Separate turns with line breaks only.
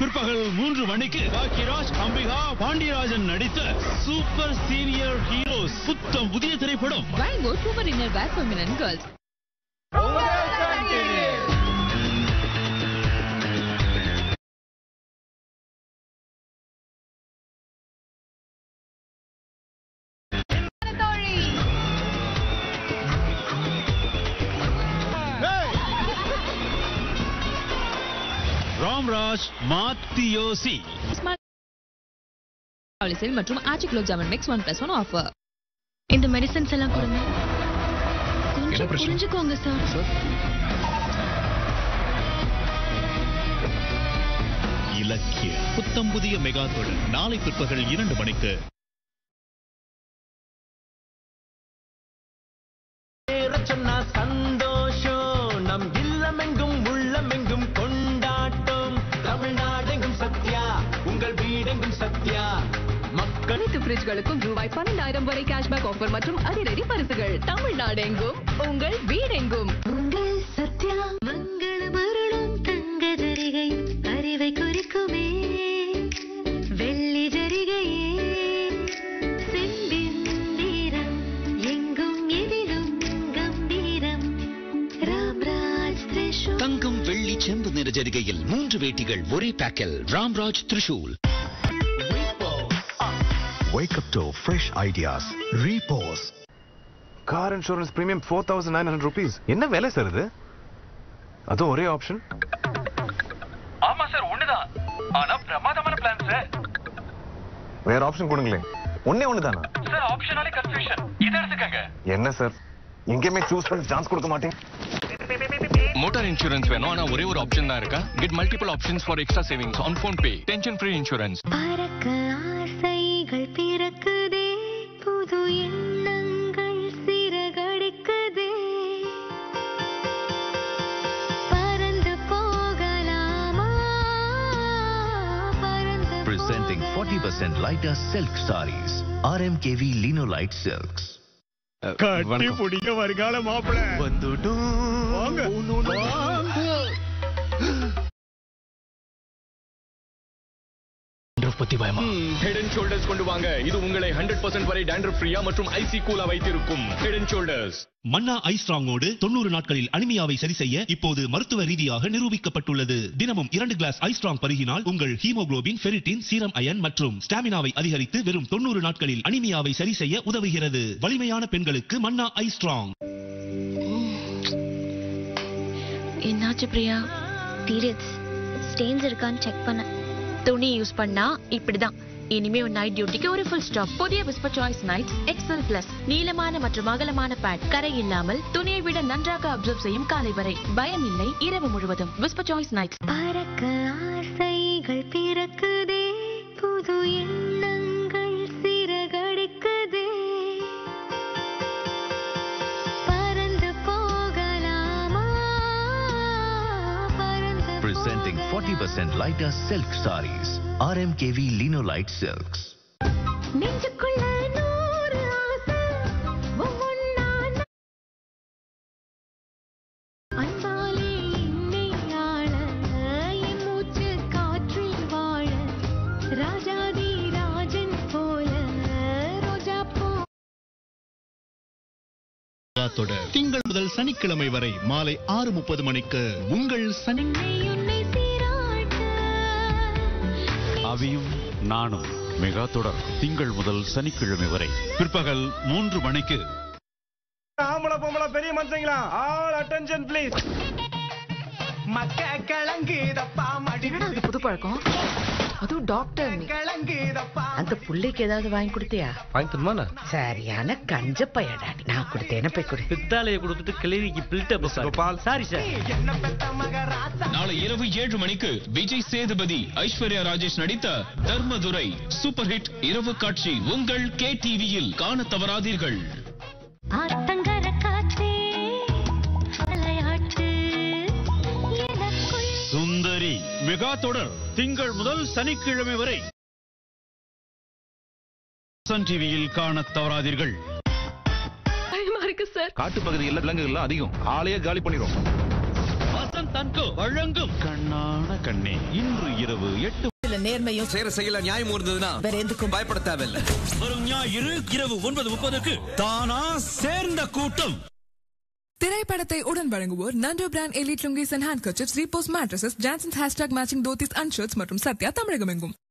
பிற்பகல் மூன்று மணிக்கு பாக்கியராஜ் அம்பிகா பாண்டியராஜன் நடித்த சூப்பர் சீனியர் ஹீரோஸ் புத்தம் புதிய திரைப்படம்
Rainbow Super Inner Wear for Men and Girls.
Ramraj மாத்தியோசி
பாலிசில் மற்றும் Aachi gulab jamun mix one plus one offer
இந்த மெடிசன்ஸ் எல்லாம் கொடுங்க
என்ன
கொஞ்சம்
பிரச்சனை?
புரிஞ்சுக்கோங்க சார்
இலக்கிய புத்தம் புதிய மெகா தொடர் நாளை பிற்பகல் இரண்டு மணிக்கு
சொன்னா சந்தோஷம் நம் இல்லமெங்கும் உள்ளமெங்கும் கொண்டாட்டம் தமிழ்நாடெங்கும் சத்யா உங்கள் வீடெங்கும் சத்யா மக்கள்
அனைத்து பிரிட்ஜ்களுக்கும் ரூபாய் பன்னெண்டாயிரம் வரை கேஷ்பேக் ஆஃபர் மற்றும் அதிரடி பரிசுகள் தமிழ்நாடு எங்கும் உங்கள் வீடெங்கும்
உங்கள் சத்யா மங்கள மருளும் தங்க ஜரிகை அறிவை குறிக்குமே வெள்ளி ஜரிகையே செம்பின் வீரம் எங்கும் எதிலும் கம்பீரம் ராம்ராஜ் திரிஷூல்
தங்கம் வெள்ளி செம்பு நிற ஜரிகையில் மூன்று வேட்டிகள் ஒரே பேக்கில் Ramraj Trishul
Wake up to fresh ideas. Repose.
Car insurance premium four thousand nine hundred rupees என்ன விலை சார் இது அதுவும் ஒரே ஆப்ஷன்
ஆமா சார் ஒண்ணுதான் ஆனா பிரமாதமான பிளான் சார்
வேற ஆப்ஷன் கொடுங்களேன் ஒன்னே ஒன்று தானா
சார் ஆப்ஷனாலே கன்ஃபியூஷன் இதை எடுத்துக்கங்க
என்ன சார் எங்கேயுமே சூஸ் பண்ணி சான்ஸ் கொடுக்க மாட்டேன்
மோட்டார் இன்சூரன்ஸ் வேணும் ஆனா ஒரே ஒரு ஆப்ஷன் தான் இருக்கா get multiple options for extra savings on PhonePe tension free insurance
பறக்க ஆசைகள் பிறக்குதே புது எண்ணங்கள் சிறகடிக்குதே பறந்து போகலாமா பறந்து
Presenting 40% lighter silk sarees. RMKV Linolite Silks.
கட்டி பிடிக்க வருகால மாப்பிள வாங்க
பத்தி பயமா
ஹெட் அண்ட் ஷோல்டர்ஸ் கொண்டு வாங்க இது உங்களை ஹண்ட்ரட் பர்சன்ட் வரை டேண்ட்ரஃப் ஃப்ரீயா மற்றும் ஐசி கூலா வைத்திருக்கும் head and shoulders
Manna I ஸ்ட்ராங்கோடு தொண்ணூறு நாட்களில் அனிமியாவை சரி செய்ய இப்போது மருத்துவ ரீதியாக நிரூபிக்கப்பட்டுள்ளது தினமும் இரண்டு கிளாஸ் ஐ ஸ்ட்ராங் பருகினால் உங்கள் ஹீமோகுளோபின் ஃபெரிட்டின் சீரம் அயன் மற்றும் ஸ்டாமினாவை அதிகரித்து வெறும் தொண்ணூறு நாட்களில் அனிமியாவை சரி செய்ய உதவுகிறது வலிமையான பெண்களுக்கு மன்னா ஐ ஸ்ட்ராங்
என்னாச்சு பிரியா பீரியட்ஸ் ஸ்டெயின்ஸ் இருக்கான்னு செக் பண்ண துணி யூஸ் பண்ணா இப்படிதான் இனிமே உன் நைட் டியூட்டிக்கு ஒரு ஃபுல் ஸ்டாப் புதிய Whisper choice night XL plus நீளமான மற்றும் அகலமான பேட் கரை இல்லாமல் துணியை விட நன்றாக அப்சர்வ் செய்யும் காலை வரை பயம் இல்லை இரவு முழுவதும் விஸ்பர் சாய்ஸ் நைட்ஸ் பறக்க ஆசைகள் பிறக்குதே புது எண்ணங்கள் சிறகடிக்குதே பறந்து போகலாமா பறந்து
Presenting 40% lighter silk sarees. RMKV Linolite Silks.
நெஞ்சுக்குள்ள நூறு ஆசை ஒவ்வொன்னா அன்பாலே என்னை ஆள என் மூச்சு காற்றில் வாழ ராஜாதி ராஜன் போல ரோஜா பூ
தொடர் திங்கள் முதல் சனிக்கிழமை வரை மாலை ஆறு முப்பது மணிக்கு உங்கள் சனி
உன்னை உன்னை சீராட்ட
அவியும் நானும் மெகா தொடர் திங்கள் முதல் சனிக்கிழமை வரை
பிற்பகல் மூன்று மணிக்கு
ஆம்பளை பொம்பளை பெரிய மனுஷங்களா ஆல் அட்டென்ஷன் ப்ளீஸ் மக்க கிழங்குதப்பா மடி
அது புது பழக்கம் அதுவும் டாக்டர் நீ
கிழங்குதப்பா
அந்த புள்ளைக்கு ஏதாவது வாங்கி கொடுத்தியா
வாங்கி தருமாண்ணா
சரியான கஞ்ச பையடா நான் கொடுத்தேன போய் கொடு
பித்தாலையை கொடுத்துட்டு கிளினிக்கு பில்டப் கோபால் சாரி சார் என்ன பெத்த மகராசா
நாளை இரவு ஏழு மணிக்கு விஜய் சேதுபதி ஐஸ்வர்யா ராஜேஷ் நடித்த தர்மதுரை சூப்பர் ஹிட் இரவு காட்சி உங்கள் கே டிவியில் காண தவறாதீர்கள்
ஆத்தங்கர காற்றே விளையாட்டு எனக்குள்
சுந்தரி மெகா தொடர் திங்கள் முதல் சனிக்கிழமை வரை சன் டிவியில் காண தவறாதீர்கள்
பயமா இருக்கு சார்
காட்டு பகுதிகளில் விலங்குகள் அதிகம் ஆளையே காலி பண்ணிடும்
வசந்த் அன்கோ வழங்கும்
கண்ணான கண்ணே இன்று இரவு எட்டு
நேர்மையும்
சேர செய்யல நியாயம் இருந்ததுன்னா
வேற எதுக்கும்
பயப்பட தேவையில்லை
வரும் ஞாயிறு இரவு ஒன்பது முப்பதுக்கு தானா சேர்ந்த கூட்டம்
திரைப்படத்தை உடன் வழங்குவோர் நண்டோ brand elite lungis and handkerchiefs Repose mattresses Johnson's hashtag matching dhotis and shirts மற்றும் சத்யா தமிழகம் எங்கும்